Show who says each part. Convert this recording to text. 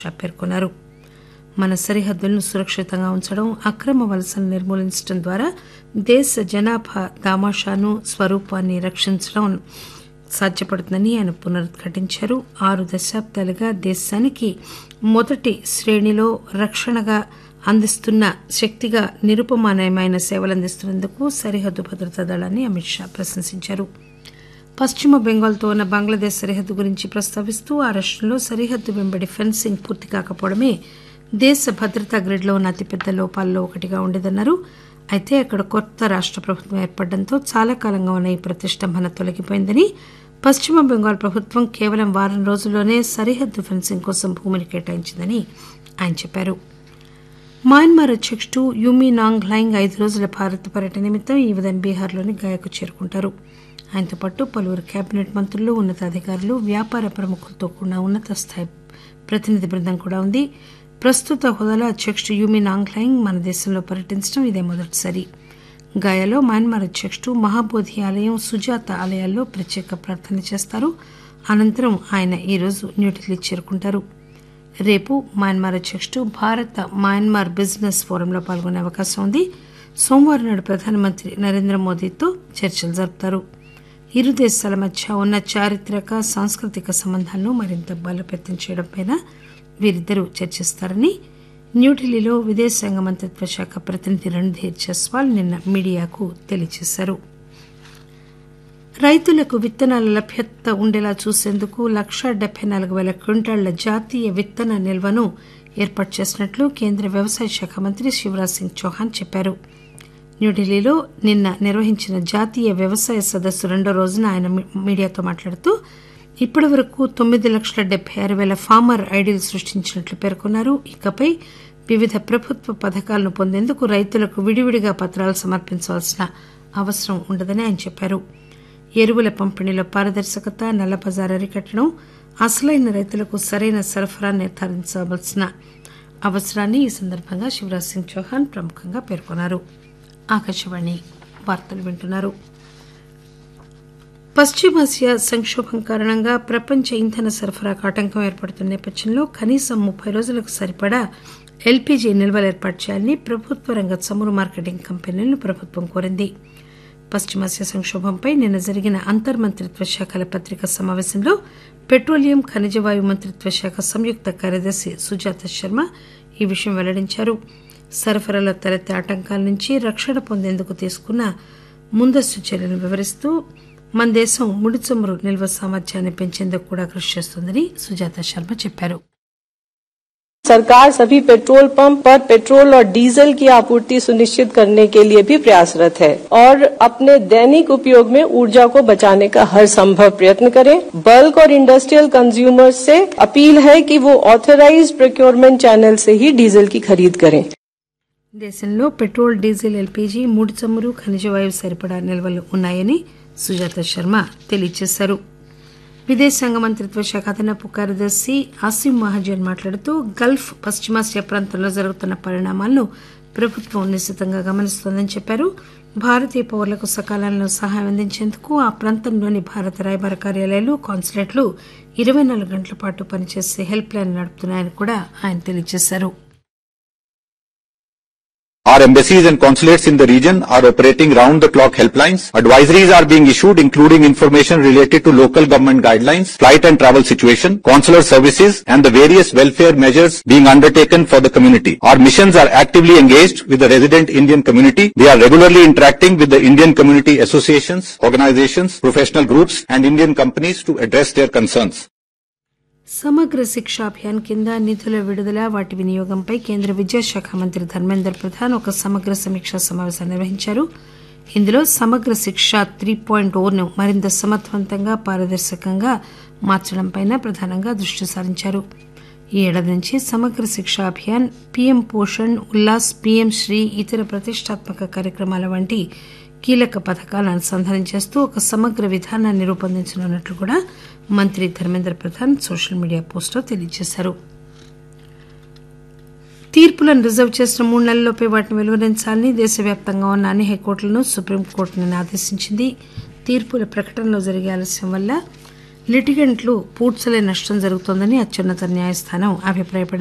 Speaker 1: షా పేర్కొన్నారు మన సరిహద్దులను సురక్షితంగా ఉంచడం అక్రమ వలసలను నిర్మూలించడం ద్వారా దేశ జనాభా దామాషాను స్వరూపాన్ని రక్షించడం సాధ్యపడుతుందని ఆయన పునరుద్ఘాటించారు ఆరు దశాబ్దాలుగా దేశానికి మొదటి శ్రేణిలో రక్షణగా అందిస్తున్న శక్తిగా నిరుపమానమైన సేవలు అందిస్తున్నందుకు సరిహద్దు భద్రతా దళాన్ని అమిత్ షా ప్రశంసించారు పశ్చిమ బెంగాల్తో ఉన్న బంగ్లాదేశ్ సరిహద్దు గురించి ప్రస్తావిస్తూ ఆ రాష్టంలో సరిహద్దు వెంబడి ఫెన్సింగ్ పూర్తి కాకపోవడమే దేశ భద్రతా గ్రిడ్లో ఉన్న అతిపెద్ద లోపాల్లో ఒకటిగా ఉండేదన్నారు అయితే అక్కడ కొత్త రాష్ట ప్రభుత్వం ఏర్పడడంతో చాలా కాలంగా ఉన్న ఈ ప్రతిష్టంభన తొలగిపోయిందని పశ్చిమ బెంగాల్ ప్రభుత్వం కేవలం వారం రోజుల్లోనే సరిహద్దు ఫెన్సింగ్ కోసం భూమిని కేటాయించిందని ఆయన చెప్పారు మయన్మార్ అధ్యకుడు యుమి నాంగ్ లైంగ్ ఐదు రోజుల భారత్ పర్యటన నిమిత్తం ఈ ఉదయం బీహార్లోని గయాకు చేరుకుంటారు ఆయనతో పాటు పలువురు కేబినెట్ మంత్రులు ఉన్నతాధికారులు వ్యాపార ప్రముఖులతో కూడిన ఉన్నత స్థాయి ప్రతినిధి బృందం కూడా ఉంది ప్రస్తుత హోదాలో అధ్యకుడు యూమి నాంగ్లైంగ్ మన దేశంలో పర్యటించడం ఇదే మొదటిసారి గాయాలో మయన్మార్ అధ్యకుడు మహాబోధి ఆలయం సుజాత ఆలయాల్లో ప్రత్యేక ప్రార్థన చేస్తారు అనంతరం ఆయన ఈరోజు న్యూఢిల్లీ చేరుకుంటారు రేపు మయన్మార్ అధ్యకుడు భారత మయన్మార్ బిజినెస్ ఫోరంలో పాల్గొనే అవకాశం ఉంది సోమవారం నాడు ప్రధానమంత్రి నరేంద్ర మోదీతో చర్చలు జరుపుతారు ఇరు దేశాల మధ్య ఉన్న చారిత్రక సాంస్కృతిక సంబంధాలను మరింత బలోపేతం చేయడంపై వీరిద్దరూ చర్చిస్తారని న్యూఢిల్లీలో విదేశాంగ మంత్రిత్వ శాఖ ప్రతినిధి రణ్ధీర్ జస్వాల్ నిన్న మీడియాకు తెలియజేశారు రైతులకు విత్తనాల లభ్యత ఉండేలా చూసేందుకు లక్షా డెబ్బై నాలుగు పేల క్వింటాళ్ల జాతీయ విత్తన నిల్వను ఏర్పాటు చేసినట్లు కేంద్ర వ్యవసాయ శాఖ మంత్రి శివరాజ్ సింగ్ చౌహాన్ చెప్పారు న్యూఢిల్లీలో నిన్న నిర్వహించిన జాతీయ వ్యవసాయ సదస్సు రెండో రోజున ఆయన మీడియాతో మాట్లాడుతూ ఇప్పటి వరకు తొమ్మిది లక్షల డెబ్బై ఆరు పేల ఫార్మర్ ఐడీలు సృష్టించినట్లు పేర్కొన్నారు ఇకపై వివిధ ప్రభుత్వ పథకాలను పొందేందుకు రైతులకు విడివిడిగా పత్రాలు సమర్పించవలసిన అవసరం ఉండదని ఆయన చెప్పారు ఎరువుల పంపిణీలో పారదర్శకత నల్లబజారు అరికట్టడం అసలైన రైతులకు సరైన సరఫరా నిర్ధారించవలసిన అవసరాన్ని ఈ సందర్భంగా శివరాజ్ సింగ్ చౌహాన్ ప్రముఖంగా పేర్కొన్నారు ఆకాశవాణి వార్తలు వింటున్నారు పశ్చిమాసియా సంక్షోభం కారణంగా ప్రపంచ ఇంధన సరఫరాకు ఆటంకం ఏర్పడుతున్న నేపథ్యంలో కనీసం ముప్పై రోజులకు సరిపడా ఎల్పీజీ నిల్వలు ఏర్పాటు చేయాలని ప్రభుత్వ రంగ చమురు మార్కెటింగ్ కంపెనీలను ప్రభుత్వం కోరింది పశ్చిమాసియా సంక్షోభంపై నిన్న జరిగిన అంతర్మంత్రిత్వ శాఖల పత్రికా సమావేశంలో పెట్రోలియం ఖనిజవాయు మంత్రిత్వ శాఖ సంయుక్త కార్యదర్శి సుజాత శర్మ ఈ విషయం వెల్లడించారు సరఫరాలో తలెత్తే ఆటంకాల నుంచి రక్షణ పొందేందుకు తీసుకున్న ముందస్తు చర్యలను వివరిస్తూ మన దేశం ముడి చమురు నిల్వ సామర్థ్యాన్ని పెంచేందుకు కూడా కృషి చేస్తోందని సుజాత శర్మ చెప్పారు
Speaker 2: सरकार सभी पेट्रोल पंप पर पेट्रोल और डीजल की आपूर्ति सुनिश्चित करने के लिए भी प्रयासरत है और अपने दैनिक उपयोग में ऊर्जा को बचाने का हर संभव प्रयत्न करें बल्क और इंडस्ट्रियल कंज्यूमर्स से अपील है कि वो ऑथराइज प्रोक्योरमेंट चैनल से ही डीजल की खरीद करें
Speaker 1: దేశంలో పెట్రోల్ డీజిల్ ఎల్పీజీ ముడి చమురు ఖనిజవాయువు సరిపడా నిల్వలు ఉన్నాయని సుజాత శర్మ తెలియజేశారు విదేశాంగ మంత్రిత్వ శాఖ అదనపు కార్యదర్శి అసీం మహాజన్ మాట్లాడుతూ గల్ఫ్ పశ్చిమాసియా ప్రాంతంలో జరుగుతున్న పరిణామాలను ప్రభుత్వం నిశ్చితంగా గమనిస్తోందని చెప్పారు భారతీయ పౌరులకు సకాలంలో సహాయం అందించేందుకు ఆ ప్రాంతంలోని భారత రాయబార కార్యాలయాలు కాన్సులేట్లు ఇరవై నాలుగు గంటల పాటు పనిచేసే హెల్ప్ లైన్ నడుపుతున్నాయని కూడా ఆయన తెలియజేశారు
Speaker 3: Our embassies and consulates in the region are operating round-the-clock helplines. Advisories are being issued including information related to local government guidelines, flight and travel situation, consular services and the various welfare measures being undertaken for the community. Our missions are actively engaged with the resident Indian community. They are regularly interacting with the Indian community associations, organizations, professional groups and Indian companies to address their concerns.
Speaker 1: సమగ్ర శిక్ష అభియాన్ కింద నిధుల విడుదల వాటి వినియోగంపై కేంద్ర విద్యాశాఖ మంత్రి ధర్మేంద్ర ప్రధాన్ ఒక సమగ్ర సమీక్షా సమావేశం నిర్వహించారు ఇందులో సమగ్ర శిక్ష త్రీ పాయింట్ ఓను మరింత సమర్థవంతంగా పారదర్శకంగా మార్చడంపై ప్రధానంగా దృష్టి సారించారు ఈ ఏడాది నుంచి సమగ్ర శిక్ష అభియాన్ పీఎం పోషణ్ ఉల్లాస్ పీఎం శ్రీ ఇతర ప్రతిష్టాత్మక కార్యక్రమాల వంటి కీలక పథకాలను అనుసంధానం చేస్తూ ఒక సమగ్ర విధానాన్ని రూపొందించనున్నట్లు కూడా మంత్రి ధర్మేంద్ర ప్రధాన్ సోషల్ మీడియా పోస్టులో తెలియజేశారు తీర్పులను రిజర్వ్ చేసిన మూడు నెలల్లోపే వాటిని వెలువరించాలని దేశవ్యాప్తంగా ఉన్న అన్ని హైకోర్టులను సుప్రీంకోర్టు నిన్న ఆదేశించింది తీర్పుల ప్రకటనలో జరిగే ఆలస్యం వల్ల లిటిగెంట్లు పూడ్చలే నష్టం జరుగుతోందని అత్యున్నత న్యాయస్థానం అభిప్రాయపడింది